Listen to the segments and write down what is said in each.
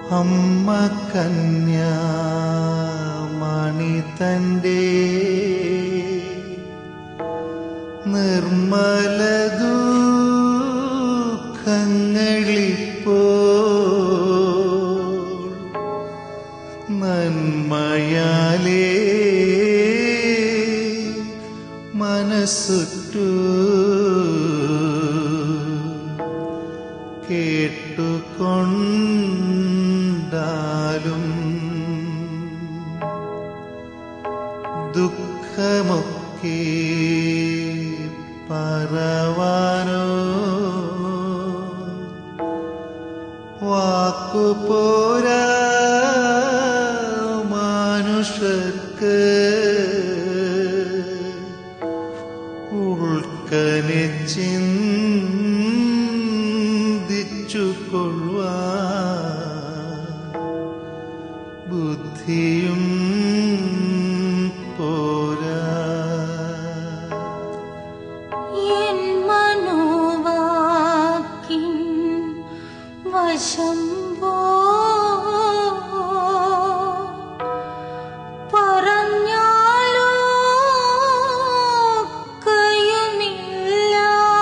അമ്മ കന്യാമണി തൻ്റെ നിർമ്മല ദുഃഖങ്ങളിപ്പോ നന്മയാലേ മനസ്സുറ്റു കേട്ടുകൊണ്ടാലും ദുഃഖമൊക്കെ പറവാനോ വാക്കുപോരാ മനുഷ്യർക്ക് ഉൾക്കനെ ചിന്തിച്ചു കൊള്ളുവാ ബുദ്ധിയും പോരാ എൻ മനോവാക്കിൻ വശം പോ പറഞ്ഞാലോ കയുമില്ല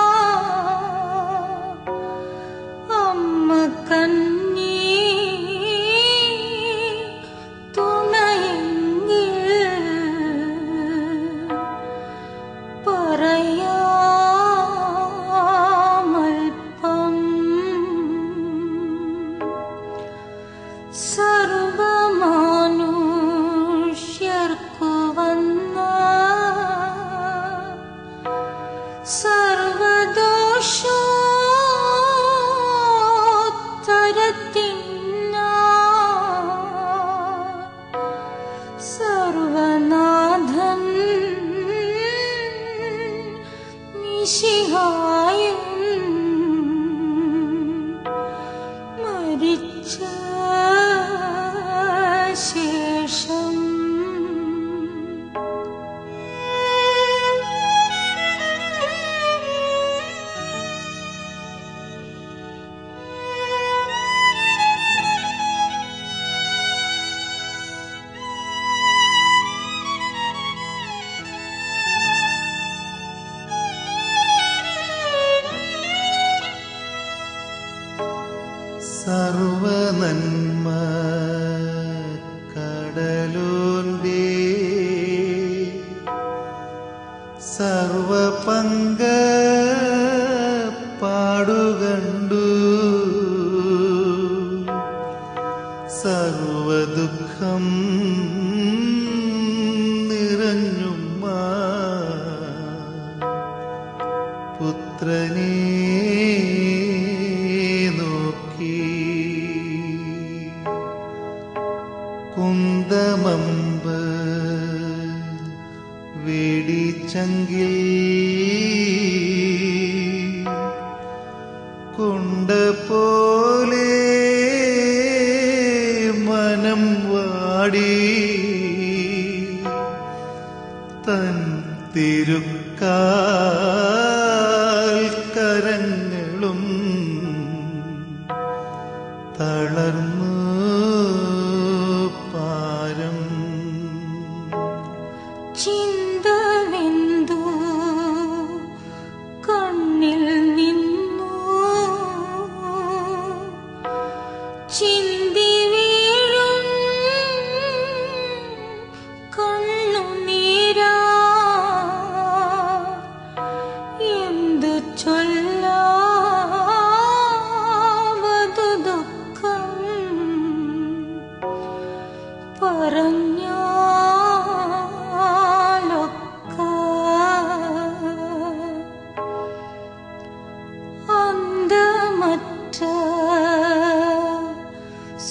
അമ്മ കണ്ണീ തുണയെങ്കിൽ പറയാമൽപ്പം സർവമാനുഷ്യർക്കു വന്ന സർവദോഷോത്തരത്തിന സർവനാഥൻ മിശിഹായും മരിച്ച ശേഷം സർവനന്മ കടലോന്റെ സർവപങ്ക പാടുകണ്ടു സർവദുഃഖം നിറഞ്ഞുമ്മ പുത്രനെ നോക്കി കുന്തമമ്പ് വേടിച്ചങ്കിൽ കൊണ്ട പോലെ മനം വാടി തൻ തിരുക്കാൽ കരങ്ങളും തളർന്നു പാരം ചിന്തവെന്തു കണ്ണിൽ നിന്നു ചിന്തി വീഴും കണ്ണുനീരാ എന്തു ചൊല്ലാവതു ദുഃഖം പറഞ്ഞാലൊക്ക അന്തമറ്റ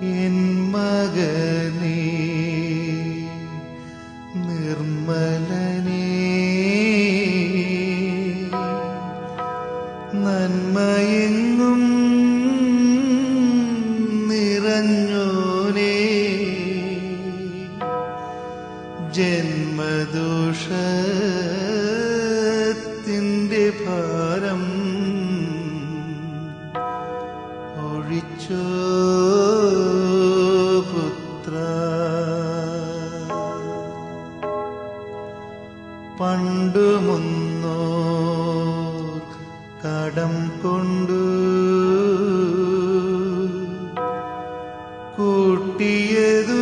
എൻ മകനേ നിർമ്മലനേ നന്മയെങ്ങും നിറഞ്ഞോനേ ജന്മദോഷത്തിൻ്റെ ഭാരം ഒഴിച്ചോ പുത്ര പണ്ടു മുന്നോ കടം കൊണ്ടു കൂട്ടിയതു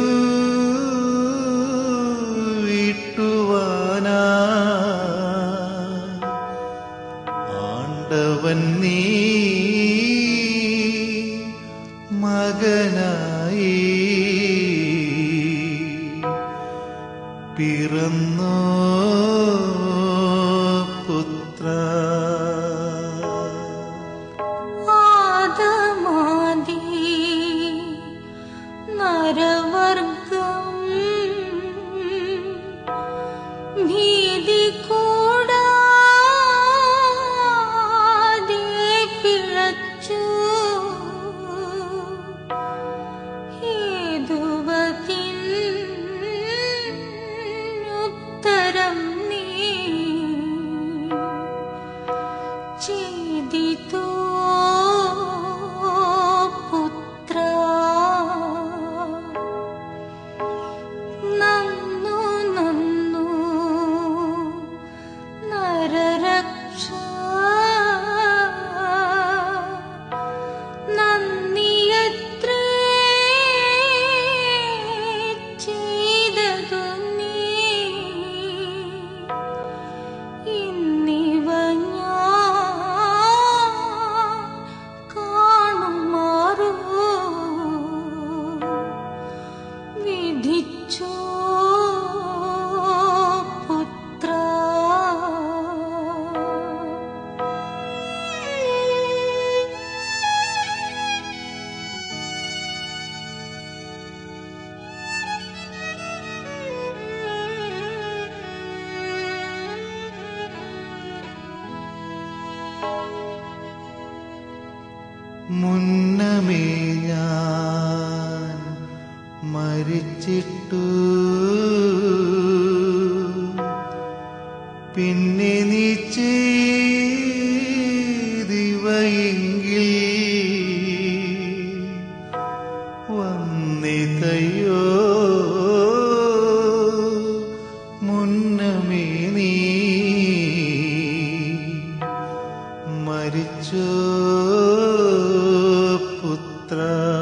വിട്ടുവാനാ ആണ്ടവൻ നീ മകനായി പിറന്നോ പുത്ര ആദമാദി നരവർഗം ഭീതി കൂടാതെ പിഴച്ചു ഹേതുവതിൻ ഉത്തരം നീ ചെയ്തിതോ പുത്ര നന്നു നന്നു നരരക്ഷ നന്ദിയത്രേ ചെയ്തതു നീ ഇന്നിവ ഞാൻ കാണുമാറു വിധിച്ചോ പുത്ര മുന്നമേ ഞാൻ മരിച്ചിട്ടു പിന്നെ നീ ചെയ്തിവയെങ്കിൽ വന്നിതയോ മുന്നമേ നീ മരിച്ചോ പുത്ര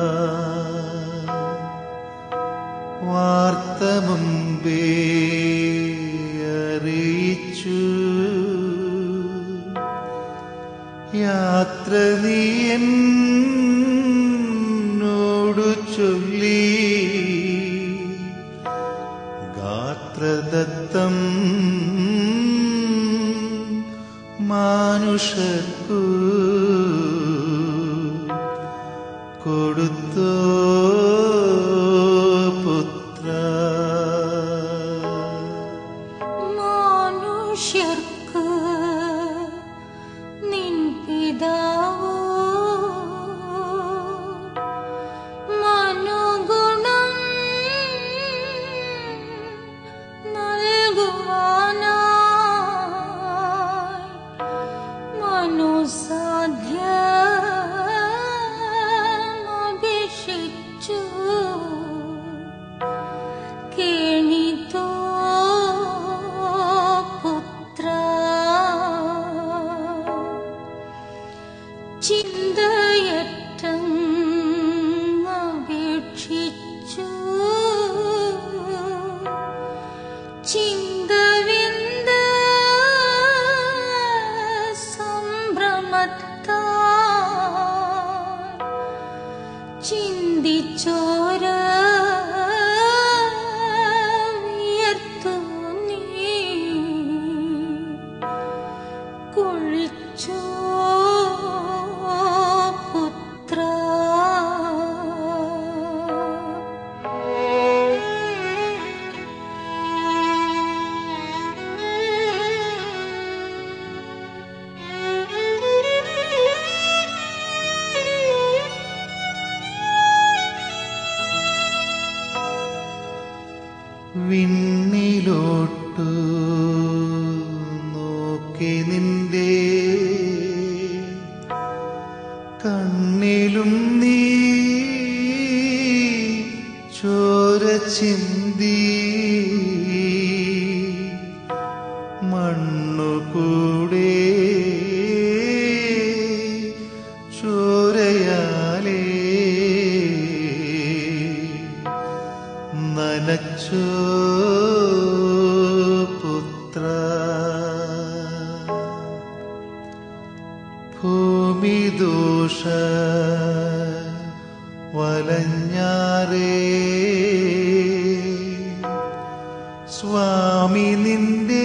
വാർത്ത മുമ്പേ അറിയിച്ചു യാത്ര നീ എന്നോടു ചൊല്ലി ഗാത്രദത്തം മാനുഷർക്കു കൊടുത്തോ പുത്ര മനുഷ്യർക്ക് നിൻ പിതാവോ മനുഗുണം നൽകുവാനായി മനുസാധ്യമഭിഷിച്ചു കേണിതോ പുത്ര ചിന്തയറ്റം അപേക്ഷിച്ചു ചിന്തവിന്ദ സംഭ്രമത്താൽ ചിന്തിച്ചോര വിയർത്തു നീ കുളിച്ചോ പുത്ര മണ്ണുകൂടെ ചോരയാലേ നനച്ചോ പുത്ര ഭൂമിദോഷ വലഞ്ഞാറേ സ്വാമി നിന്റെ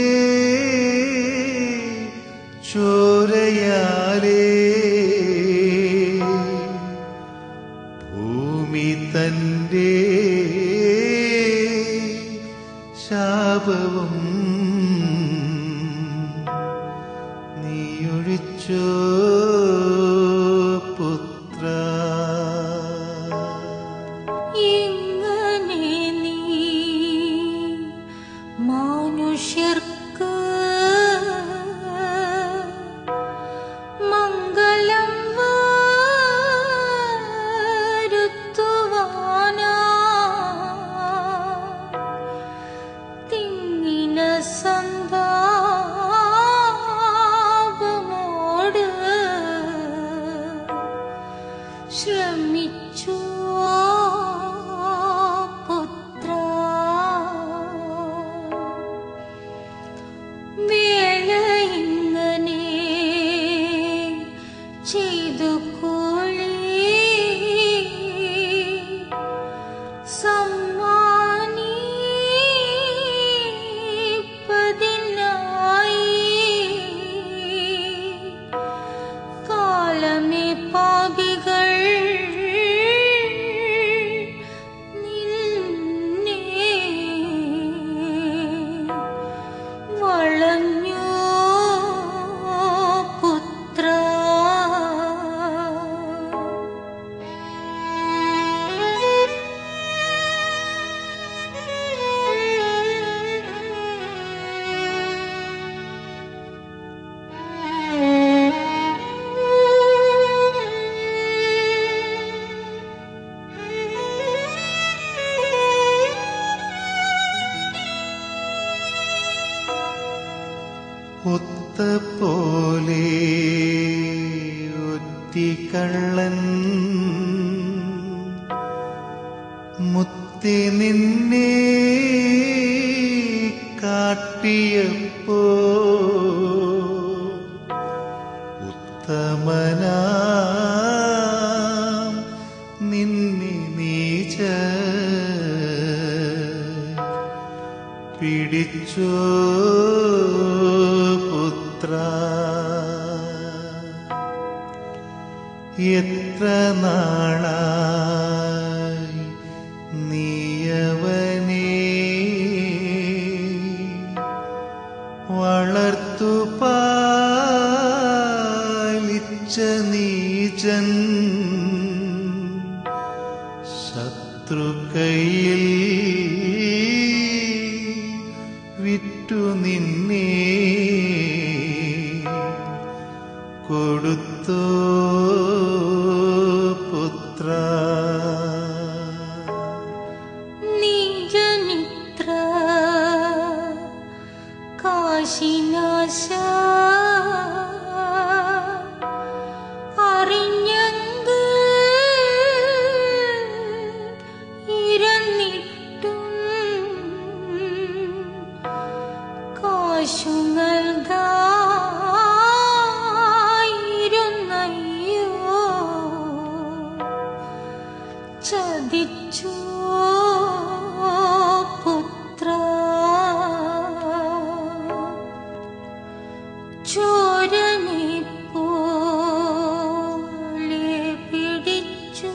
ചോരയാലേ ഭൂമി തന്റെ ശാപവും നീയൊഴിച്ചോ പുത്ര ഇങ്ങനെ നീ മനുഷ്യർക്ക് മംഗളം വരുത്തുവാനാ തിങ്ങിന സന്താപമോട് ശ്രമിച്ചു പുത്ര വേള ഇങ്ങനെ ചെയ്തു കോളി സമ്മാനിപ്പതിനായി കാലമേ പാപികൾ നിന്നെ വളഞ്ഞു പുത്ര ഒത്ത പോലെ ഒറ്റിക്കള്ളൻ മുത്തി നിന്നെ കാട്ടിയപ്പോ ഉത്തമനാം നിന്നെ നീച്ച പിടിച്ചോ പുത്ര എത്ര നാളായി നീയവനെ വളർത്തു പാലിച്ച നീചൻ ശത്രുക്കയിൽ വിറ്റു നിന്നെ കൊടുത്തോ പുത്ര നീജനിത്ര കാശിനാശ അറിഞ്ഞെങ്കിൽ ഇരന്നിട്ടും കാശു നൽകായിരുന്നയ്യോ ചതിച്ചു പുത്ര ചോരനെ പോലെ പിടിച്ചു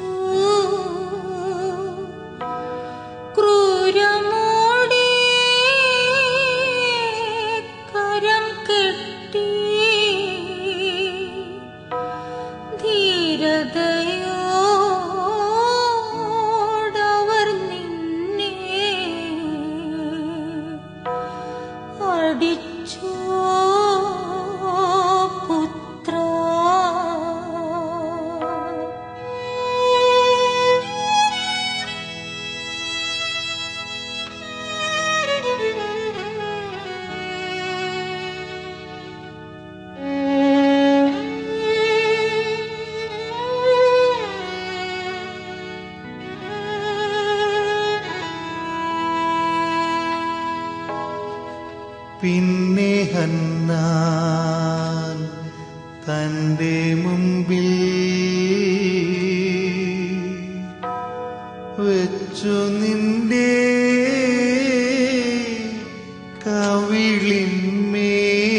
ക്രൂരമോടെ കരം കെട്ടി ധീരതയോടവർ നിന്നെ അടിച്ചു പുത്ര ഹന്നാൻ തൻ്റെ മുമ്പിൽ വെച്ചു നിന്റെ കവിളിന്മേ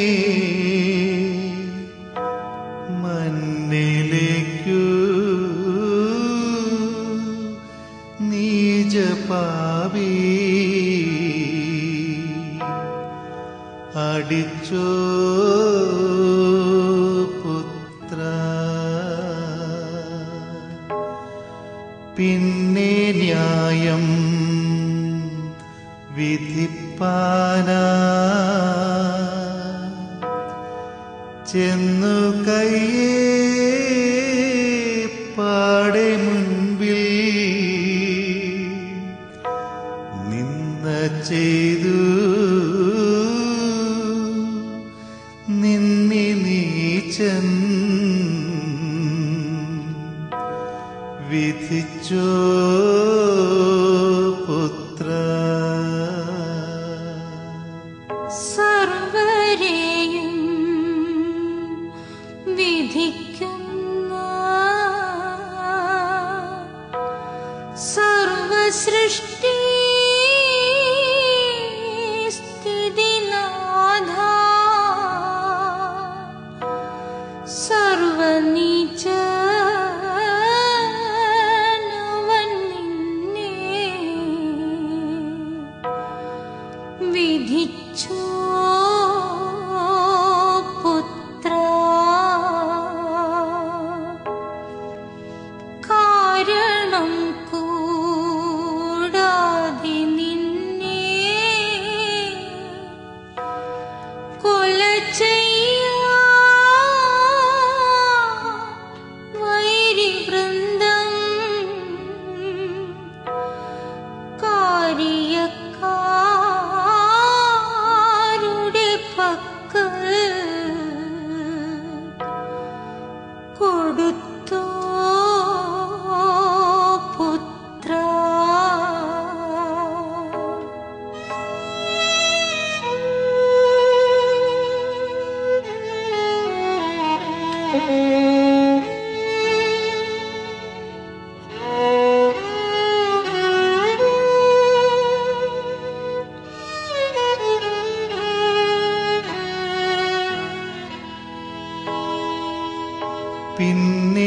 മണ്ണിലേക്കു നീജപാവി അടിച്ചോ പുത്ര പിന്നെ ന്യായം വിധിപ്പാനാ ചെന്നു കയ്യേ പാടെ മുൻപിൽ നിന്ന ചെയ്തു നിന്നി നീച്ചൻ വിധിച്ചോ പുത്ര സർവരെയും വിധിക്കുന്ന സർവസൃഷ്ടി സ്ഥിതിനാഥ സർവനീചനവൻ നിന്നെ വിധിച്ചു പുത്ര കാരണം കൂടാതെ നിന്നെ കൊല ചെയ്യാ വൈരിവൃന്ദം കാര്യക്കാരുടെ പക്കൽ കൊടുത്തോ പുത്ര പിന്നെ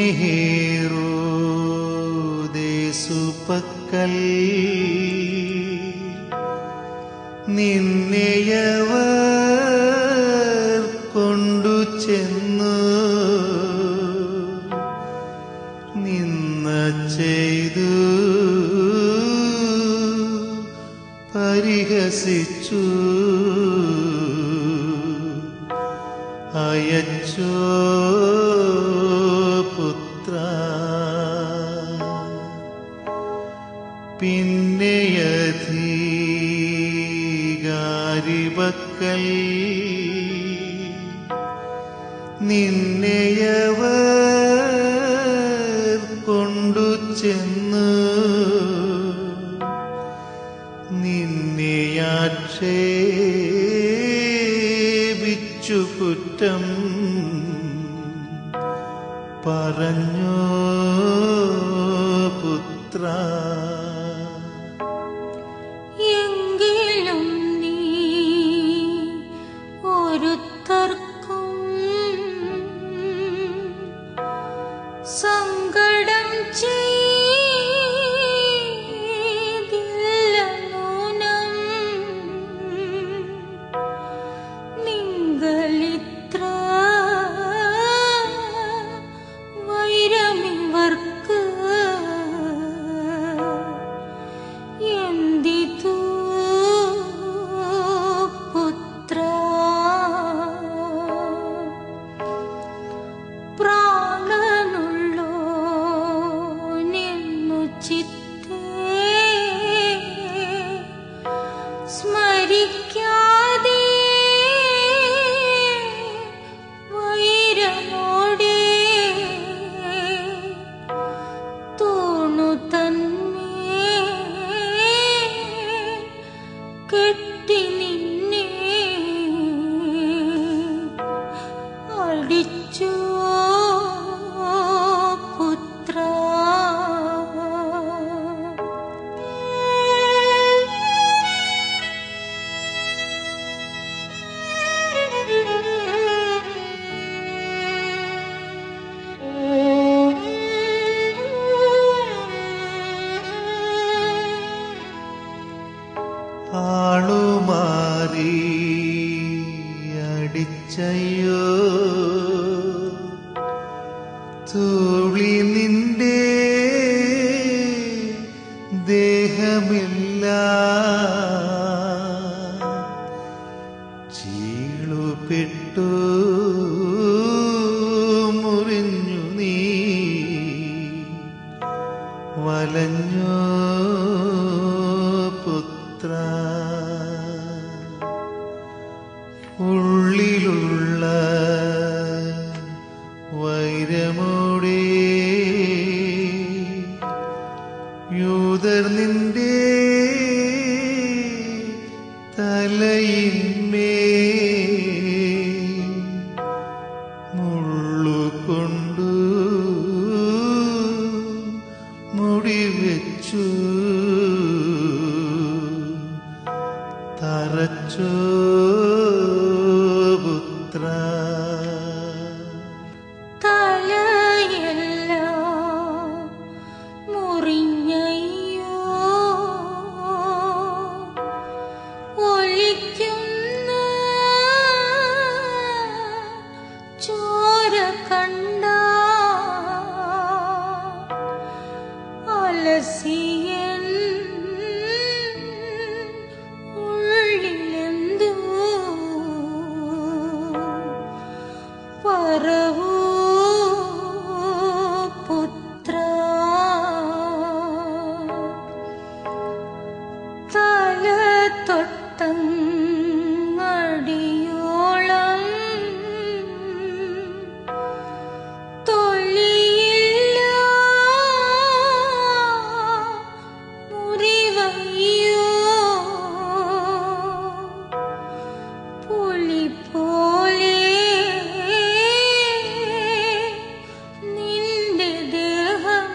ഹേറോദേസു പക്കൽ നിന്നെയവർ കൊണ്ടു ചെന്നു നിന്ന ചെയ്തു പരിഹസിച്ചു അയച്ചോ പുത്ര പിന്നെയധീകാരിപക്കൽ നിന്നെയവർ കൊണ്ടു ചെന്നു നിന്നെയാക്ഷേപിച്ചു കുറ്റം പറഞ്ഞോ പുത്ര എങ്കിലും നീ ഒരുത്തർക്കും സങ്കടം ചെയ്തില്ല നൂനം നിങ്ങളിത്ര വൈരമിവർക്ക് എന്തിതു പുത്ര മുടിച്ചു പുത്ര ആളുമാറി അടിച്ചയ്യോ തോളി നിന്റെ ദേഹമില്ല ചീളുപെട്ടു മുറിഞ്ഞു നീ വലഞ്ഞോ പുത്ര ഉള്ളിലുള്ള വൈരമോടെ യൂതർ നിന്റെ തലയിന്മേ മുള്ളുകൊണ്ടു മുടിവെച്ചു തറച്ചോ പുത്ര തലയെല്ലാം മുറിഞ്ഞയ്യോ ഒലിക്കുന്ന ചോര കണ്ട അലസിയൻ ഉള്ളിലെന്തോ പറവൂ പുത്ര തല തൊട്ടങ്ങടിയോളം തൊലിയില്ല മുറിവയ്യോ പുലി പോലെ നിന്റെ ദേഹം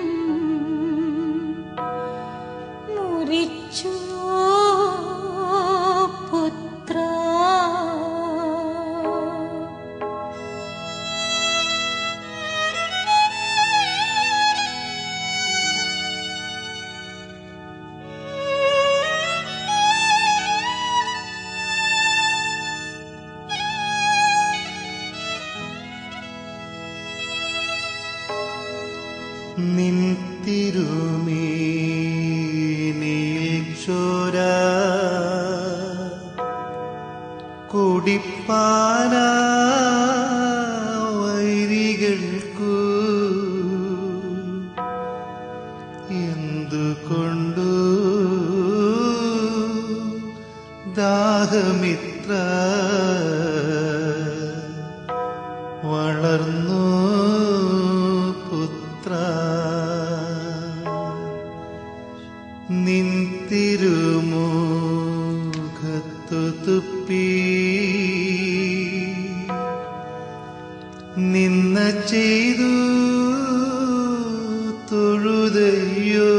മുറിച്ചു പുത്ര നിൻ തിരുമേനിൽ ചോര കുടിപ്പാന വൈരികൾക്കു എന്തുകൊണ്ടു ദാഹമിത്ര വളർന്നു പുത്ര നിൻ തിരുമുഖത്തു തുപ്പി നിന്ന ചെയ്തു തൊഴുതയ്യോ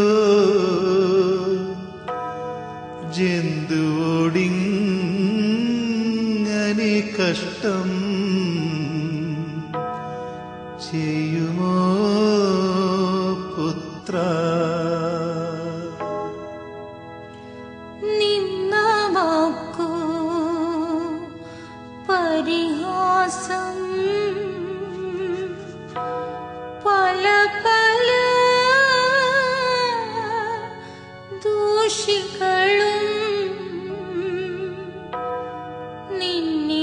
ജന്തുവോടിങ്ങനെ കഷ്ടം ചെയ്യുമോ പുത്ര നിന്ന വാക്കു പരിഹാസം പല പല ദൂഷികളും നിന്നെ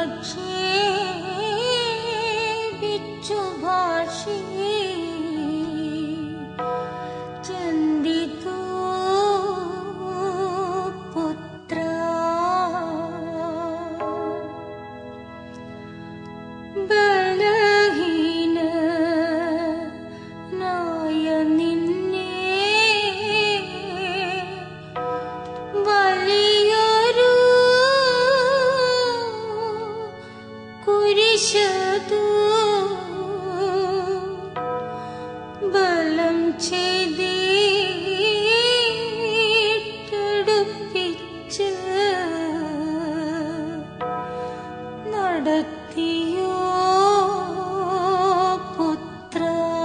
ആക്ഷേപിച്ചു ഭാഷി ചന്ദിതു പുത്ര ഈശതു ബലം ചെയ്തേറ്റെടുപ്പിച്ച് നടത്തിയോ പുത്ര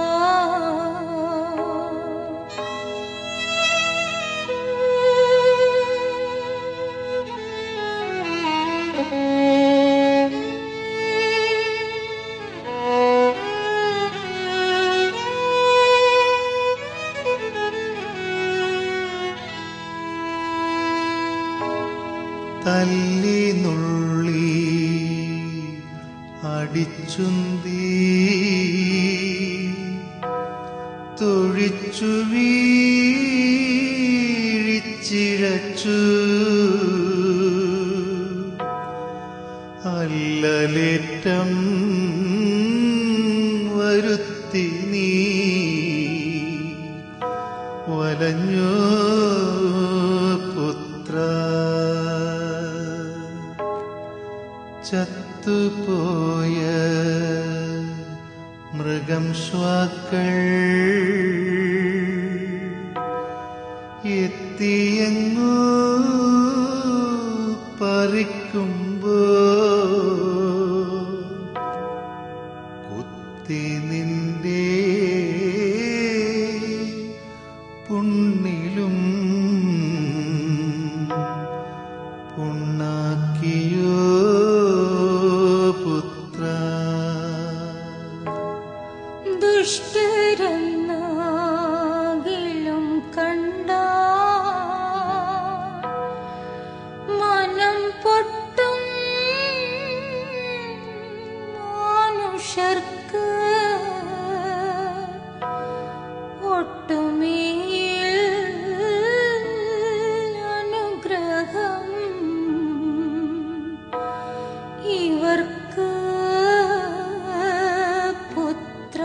തല്ലി നുള്ളി അടിച്ചുന്തി തൊഴിച്ചു വീഴിച്ചിഴച്ചു അല്ലലേറ്റം വരുത്തി നീ വലഞ്ഞു പുത്ര ചത്തുപോയ മൃഗം ശ്വാക്കൾ എത്തിയങ്ങു പറിക്കുമ്പോ കുത്തി നിന്റെ പുണ്ണിലും പുണ്ണാക്കിയോ പുത്ര ദുഷ്ടരെന്നാകിലും കണ്ട മനം പൊട്ടും മനുഷ്യർക്ക് ഒട്ടുമേൽ അനുഗ്രഹം ഇവർക്ക് പുത്ര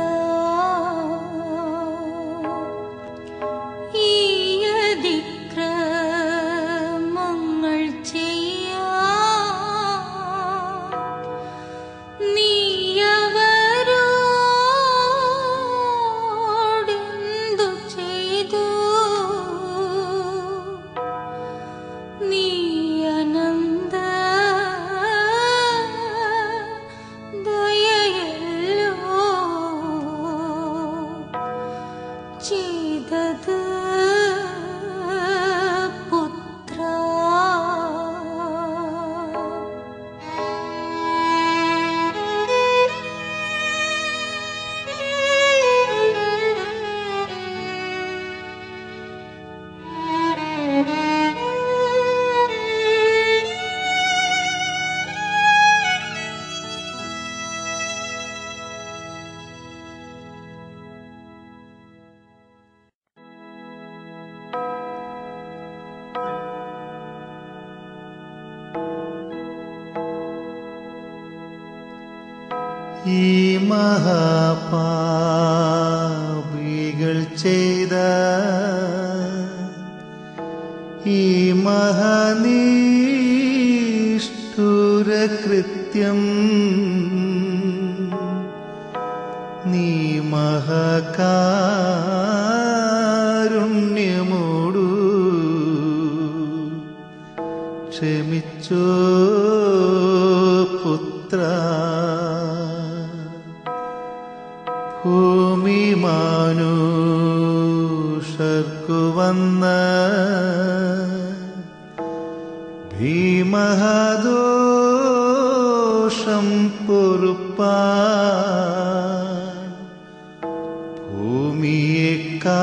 ഈയതിക്രമങ്ങൾ ചെയ്യാ നീയവരോടെന്തു ചെയ്തു നീ അനന്ത ദയയല്ലോ ചെയ്തത് പുത്ര ഈ മഹാപാപികൾ ചെയ്ത ഈ മഹാനീഷ്ഠുര കൃത്യം നീ മഹാകാരുണ്യമോടു ക്ഷമിച്ചോ പുത്ര ഭൂമി മാനുഷർക്കു വന്ന ഭീമഹദോഷം പൊറുപ്പാൻ ഭൂമിയേക്കാ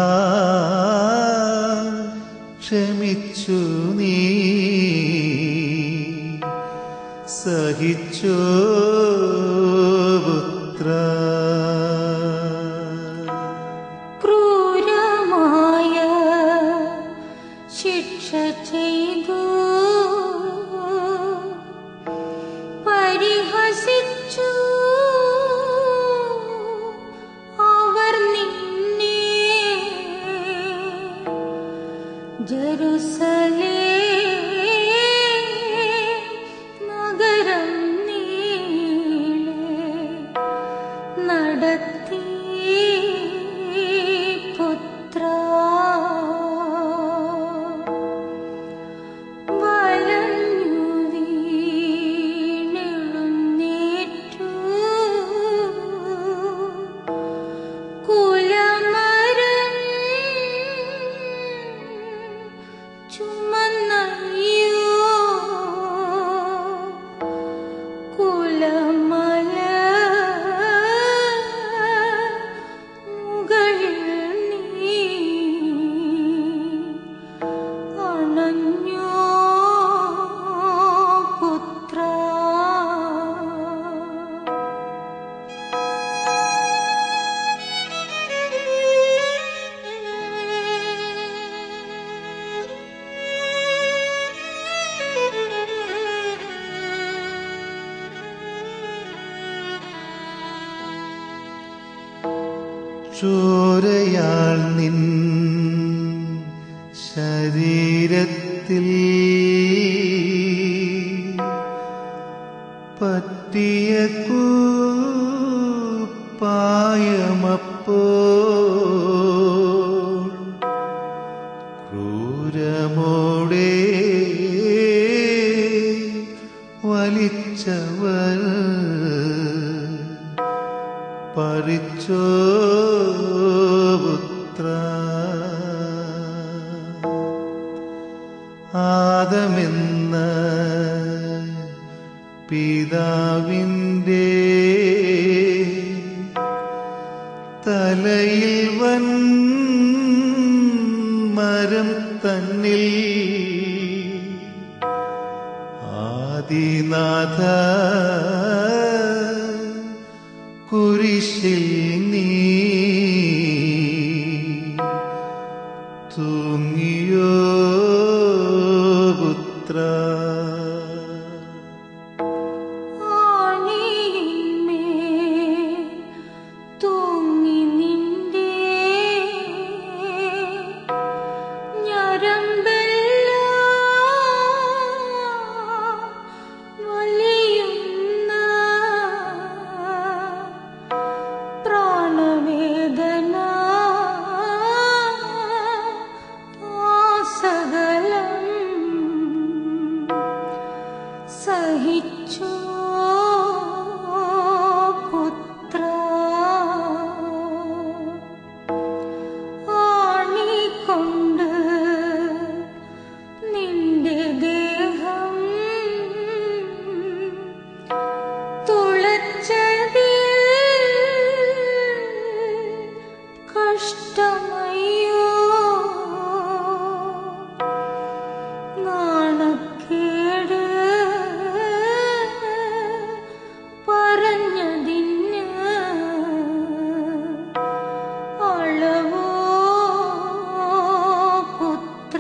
ക്ഷമിച്ചു നീ സഹിച്ചോ പുത്ര ക്രൂരമായ ശിക്ഷ ചെയ്തു പരിഹസിച്ചു അവർ നിന്നെ ജെറുസലേ നഗരം നീളെ മുല്ലമല മുകളിൽ നീ അണഞ്ഞോ പുത്ര ചോരയാൽ നിൻ ശരീരത്തിൽ പറ്റിയ പായമപ്പോ ക്രൂരമോടെ വലിച്ചവർ പറിച്ചോ പുത്ര ആദമെന്ന പിതാവിൻ്റെ തലയിൽ വൻ മരം തന്നിൽ ആദിനാഥ കുരിശിൽ നീ തൂങ്ങിയോ പുത്ര ആണിയിന്മേൽ തൂങ്ങി നിന്റെ ഞരമ്പെല്ലാം വലിയുന്ന പ്രാണവേദന സകലം സഹിച്ചു പുത്ര ആണിക്കൊണ്ട് നിന്റെ ദേഹം തുളച്ചതിൽ കഷ്ടമയ്യോ നാണക്കേട് പറഞ്ഞതിന് അളവോ പുത്ര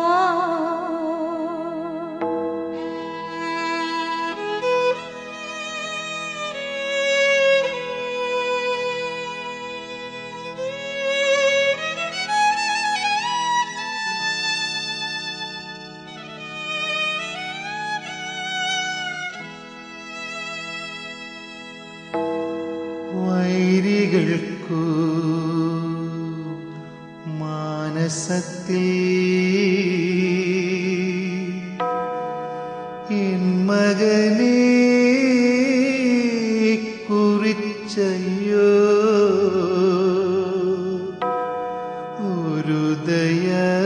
വൈരികൾക്കു മാനസത്തിൽ എൻ മകനെ കുറിച്ചയ്യോ ഒരു ദയ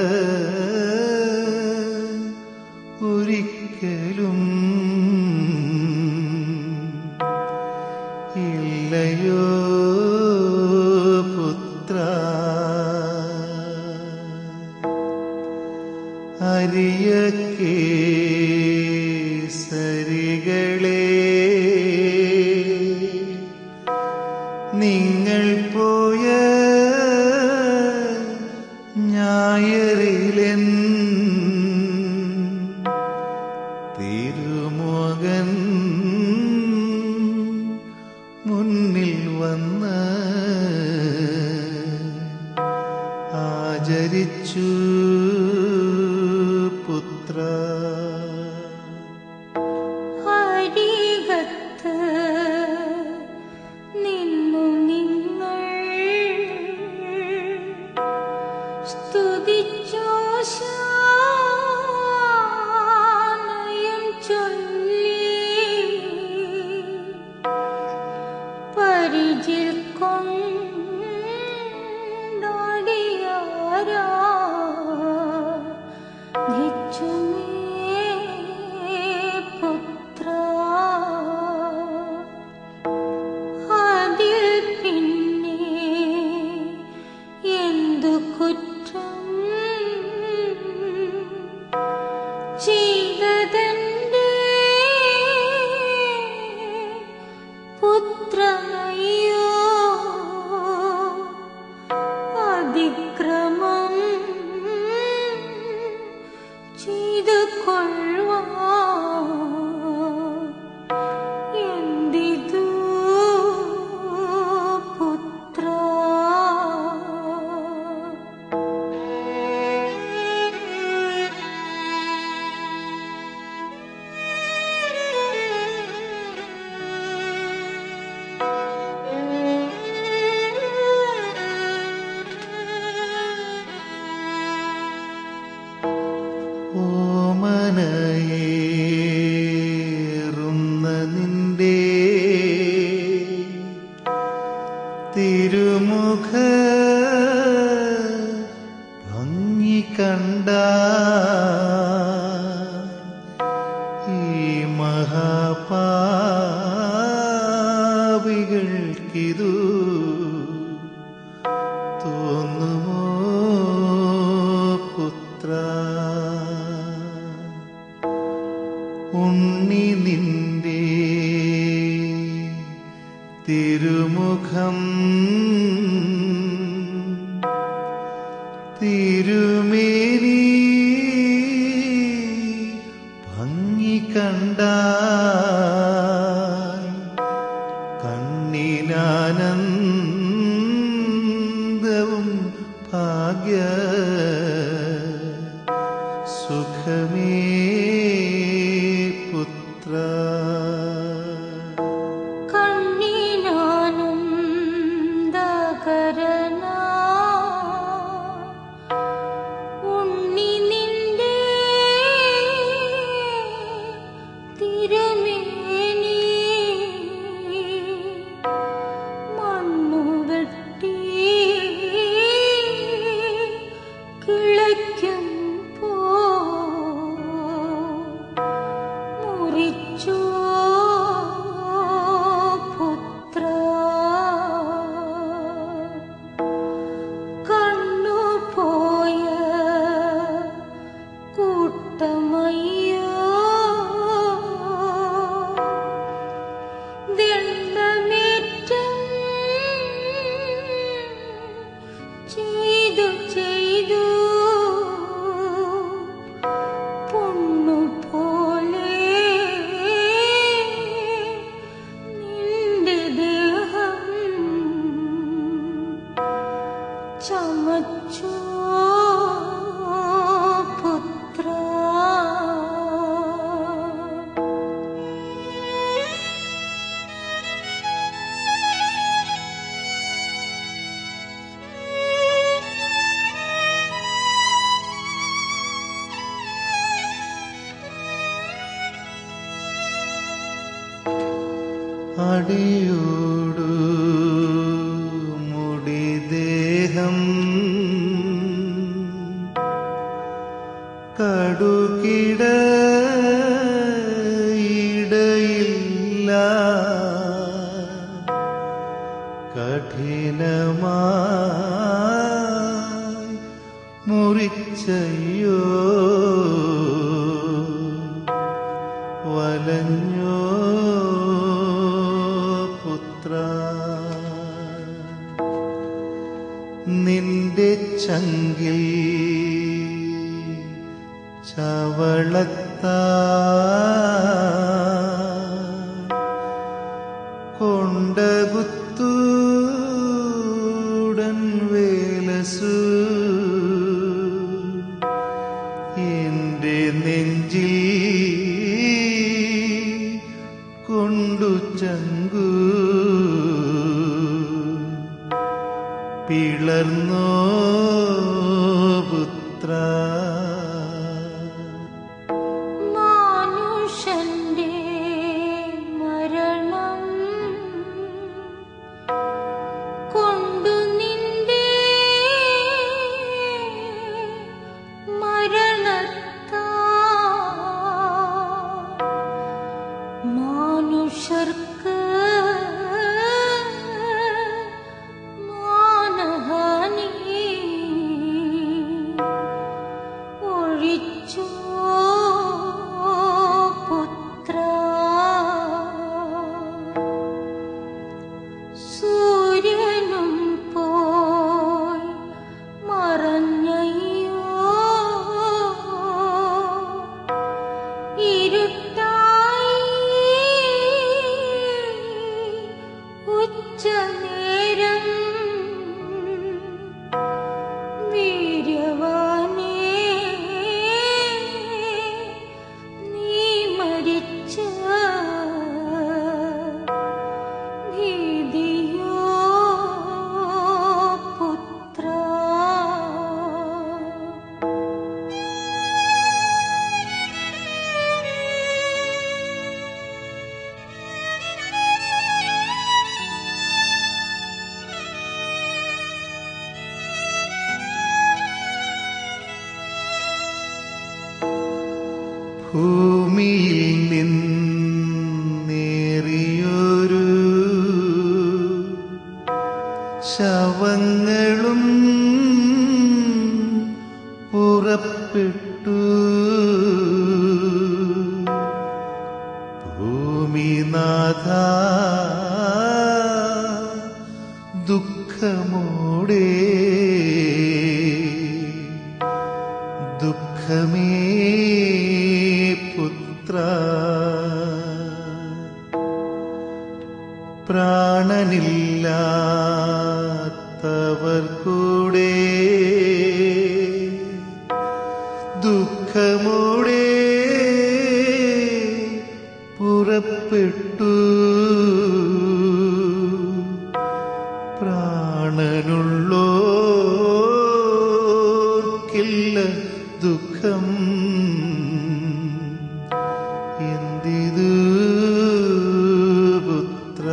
ഒരിക്കലും ഇല്ലയോ പുത്ര അരിയ സരികളെ നിങ്ങൾ പോയ ഞായറിലെൻ തിരുമുകൻ മുന്നിൽ വന്ന് ആചരിച്ചു പുത്ര അരികത്ത് നിന്നു നിങ്ങൾ സ്തുതിച്ചോ ശാനയം ചൊല്ലി പരിചിൽ കൊണ്ടാടിയാരാ ധിച്ചുമേ പുത്ര പുത്രനയ്യോ അതിക്രമം ചെയ്തു കൊള്ളുവാ എന്തിതു പുത്ര ഓമനയേറുന്ന നിന്റെ തിരുമുഖ ഭംഗി കണ്ട ഈ മഹാപാപികൾക്കിതു തോന്നുമോ പുത്ര ഉണ്ണി നിന്റെ തിരുമുഖം തിരുമേനി ഭംഗി കണ്ട കണ്ണിനാനന്ദവും ഭാഗ്യ സുഖമേ പുത്ര കണ്ണിനാനന്ദകരനാ ഉണ്ണി നിന്റെ തിരുമേനി മണ്ണു വെട്ടി കിളയ്ക്കും പോ മുറിച്ചോ പുത്ര കണ്ണുപോയ കൂട്ടമയ്യോ ദണ്ഡമേറ്റം ചെയ്തു ചെയ്തു പൊണ്ണുപോലെ നിന്റെ ദേഹം ചമച്ചോ പുത്ര അടിയോടു മുടിദേഹം കടുകിട ഇടയില്ല കഠിനമായി മുറിച്ചയ്യോ വലഞ്ഞോ പുത്ര നിന്റെ ചങ്കിൽ ചവളത്താ കൊണ്ടകുത്തൂടൻ വേലസു എന്റെ നെഞ്ചിൽ കൊണ്ടു ചങ്കു പിളർന്നോ പുത്ര മാനുഷന്റെ മരണം കൊണ്ടു നിന്റെ മരണത്താ മാനുഷർക്ക് മാനഹാനി ശവങ്ങളും പുറപ്പെട്ടു ഭൂമിനാഥ ദുഃഖമോടെ ദുഃഖമേ പുത്ര പ്രാണനില്ലാത്തവർ കൂടെ ദുഃഖമോടെ പുറപ്പെട്ടു പ്രാണനുള്ളോർക്കില്ല ദുഃഖം എന്തിതു പുത്ര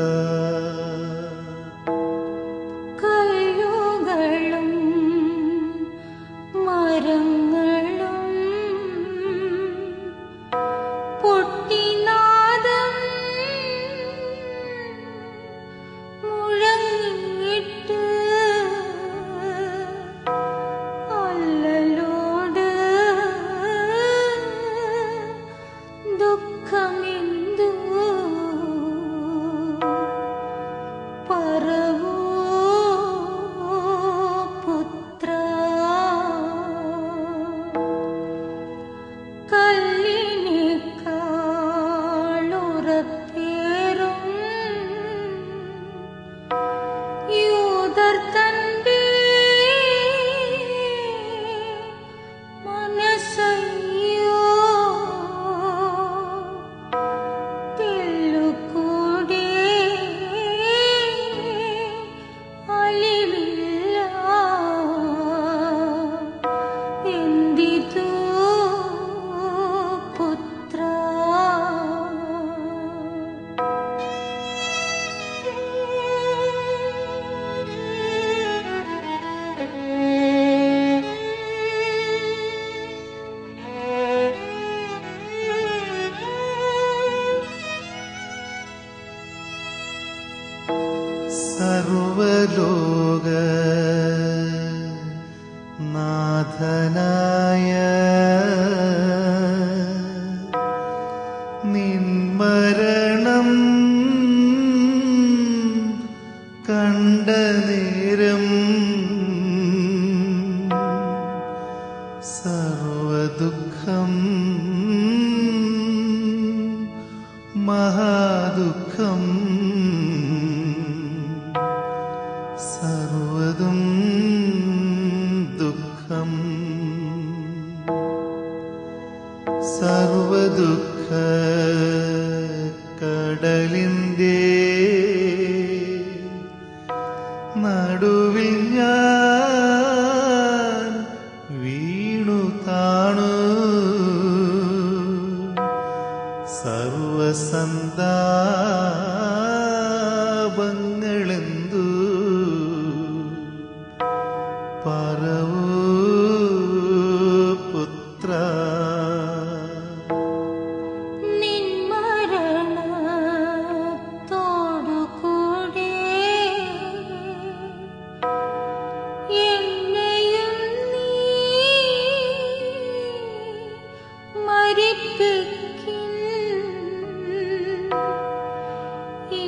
കല്ലുകളും മരങ്ങളും പൊട്ടിനാദം മുഴങ്ങിയിട്ട് അല്ലലോട് ദുഃഖമെന്തു പറവോ പുത്ര കല്ലിനേക്കാളുറപ്പേറും യൂതർ തന്റെ മനസ്സയ്യോ തെല്ലുകൂടെ അലിവില്ല എന്തിതു പുത്ര സർവലോക നാഥനായ നിന്മരണം കണ്ട നേരം സർവദുഃഖം മഹാദുഃഖം സർവതും ദുഃഖം സർവദുഃഖ കടലിൻ്റെ നടുവിൽ ഞാൻ വീണു താണു സർവസന്താപങ്ങളെന്തു പറവൂ പുത്ര നിൻ മരണത്തോടു കൂടെ എന്നെയും നീ മരിപ്പിക്കിൻ ഈ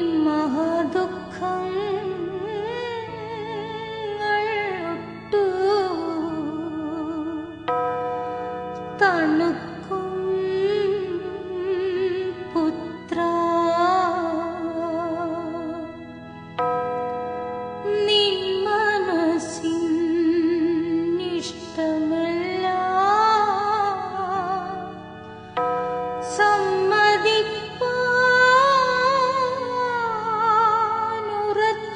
മഹദുഃഖങ്ങളൊട്ടു തണുക്കും പുത്ര നിൻ മനസ്സിൻ ഇഷ്ടമല്ല സമ്മതിപ്പാനുറച്ച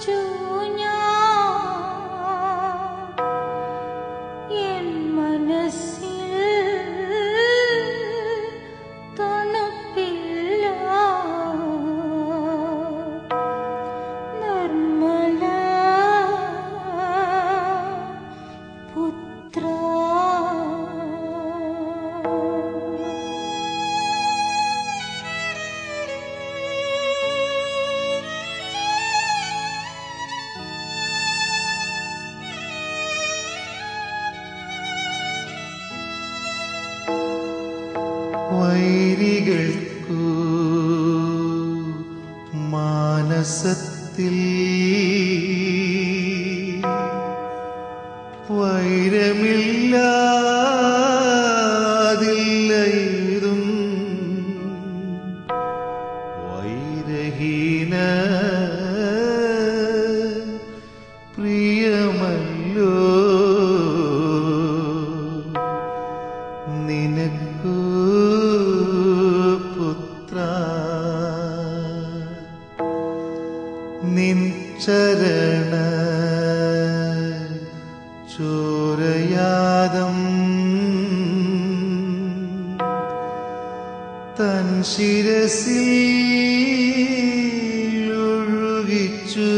വൈരികൾക്കു മാനസത്തിൽ വൈരമില്ലാതില്ലതും വൈരഹീന പ്രിയമല്ലോ നിനക്കു പുത്ര നിൻ ചരണ ചോരയാദം തൻ ശിരസിൽ ഒഴുകിച്ചു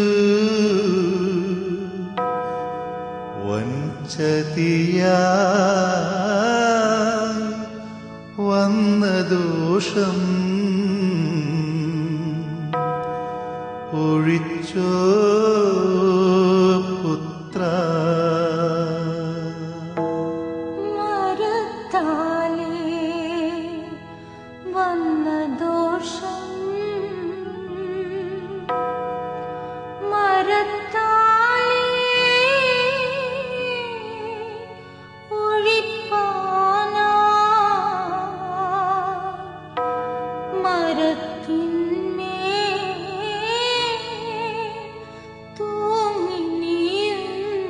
വഞ്ചതിയാ വന്ന ദോഷം ഒഴിച്ചോ പുത്ര മരത്താലേ വന്ന ദോഷം മരത്താലേ ഒഴിപ്പാനാ മരത്തിന്മേൽ തൂങ്ങി നീയും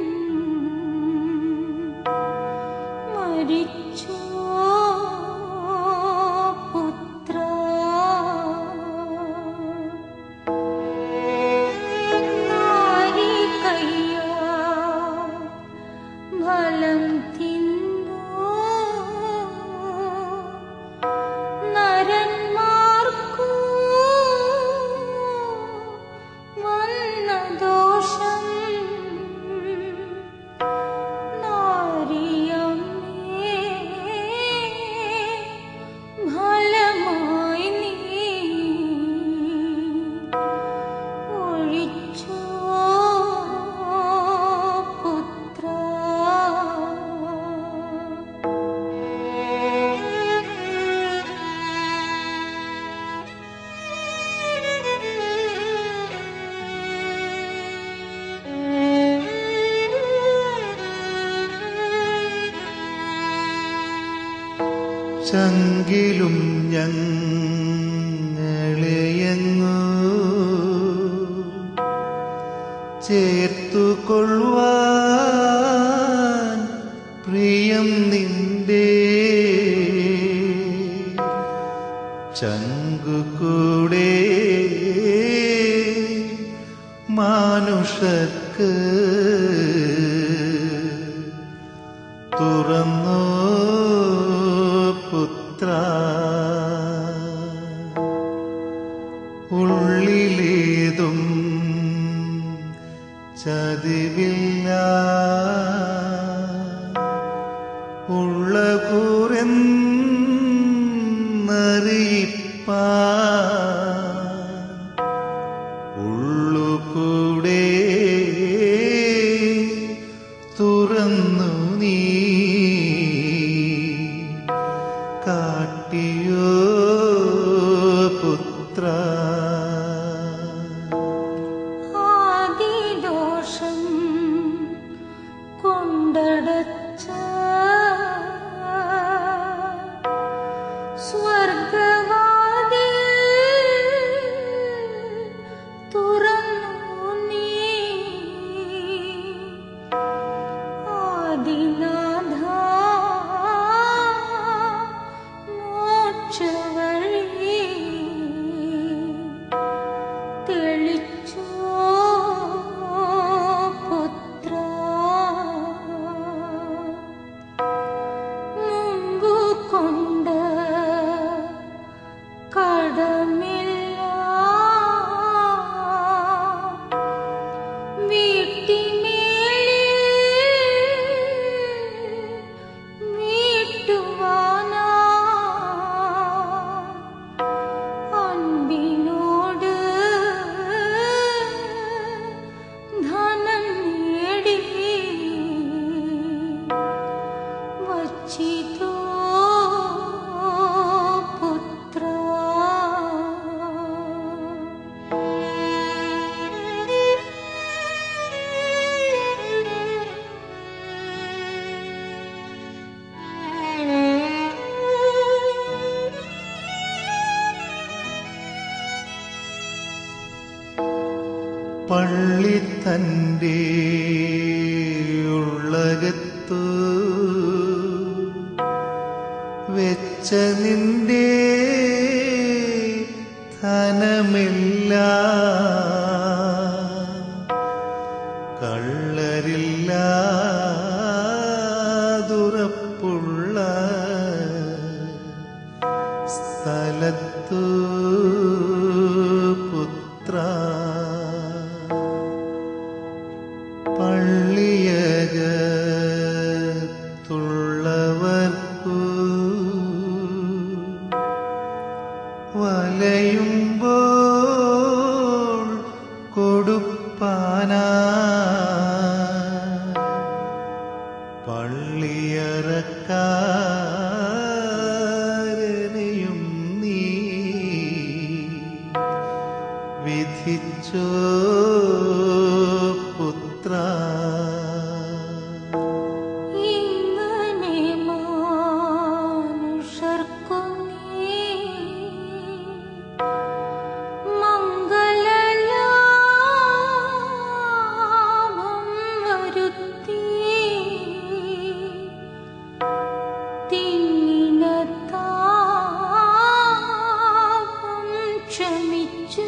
മരിച്ചോ പുത്ര നാരികയ്യാ ഫലം തിന്നോ നരന്മാർക്കു വന്ന ദോഷം നാരിയമ്മേ ഫലമായി നീ ഒഴിച്ചോ പുത്ര ചങ്കിലും ഞങ്ങളെയങ്ങു ചേർത്തു കൊള്ളുവാൻ പ്രിയം നിന്റെ ചങ്കുകൂടെ മാനുഷർക്ക് തുറന്നോ പുത്ര ഉള്ളിലേതും ചതിവില്ല ഉള്ള കൂറെന്നറിയിപ്പാ ഉള്ളുകൂടെ തുറന്നു നീ കാട്ടിയോ പുത്ര ആദിദോഷം കൊണ്ടടച്ച സ്വർഗവാതിൽ തുറന്നു പള്ളി തൻ്റെ ഉള്ളകത്തു വെച്ച നിന്റെ ധനമില്ല കള്ളരില്ലാതുറപ്പുള്ള സ്ഥലത്തു പുത്ര പള്ളിയകത്തുള്ളവർക്കു വലയുമ്പോൾ കൊടുപ്പാനാ പള്ളിയറക്കാരനെയും നീ വിധിച്ചോ പുത്ര ഇങ്ങനെ മനുഷ്യർക്കു നീ മംഗളലാഭം വരുത്തി തിങ്ങിന താപം ക്ഷമിച്ചു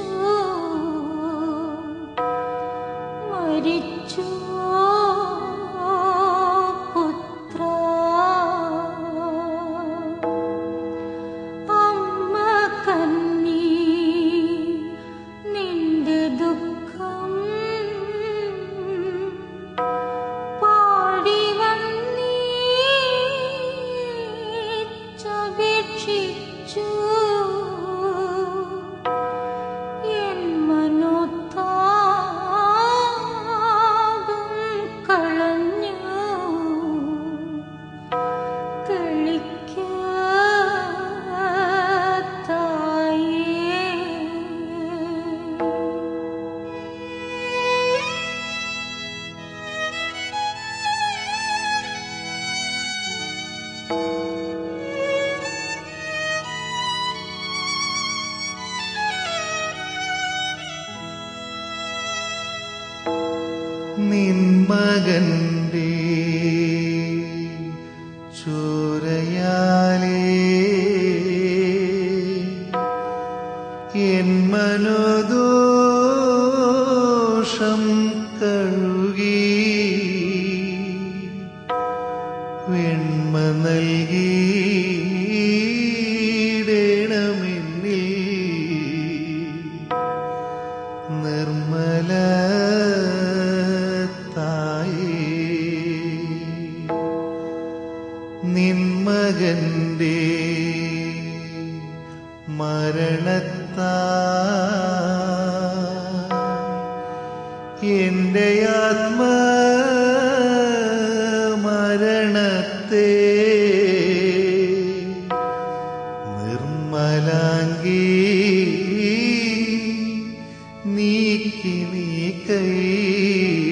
മരിച്ചു പുത്ര അമ്മ കന്നി നിന്റെ ദുഃഖം പാടി വന്നീച്ചപേക്ഷിച്ചു എൻ മനോത്താപം കളഞ്ഞു തെളിക്ക നിൻ മകന്റെ ചോരയാലേ എൻ മനോദോഷം കഴുകി വെണ്മ നൽകിയിടണമെന്നിൽ നിർമ്മല തായേ നിന്മകന്റെ മരണത്താ എന്റെ ആത്മ മരണത്തെ നിർമ്മലാങ്കി നീക്കി നീ കൈ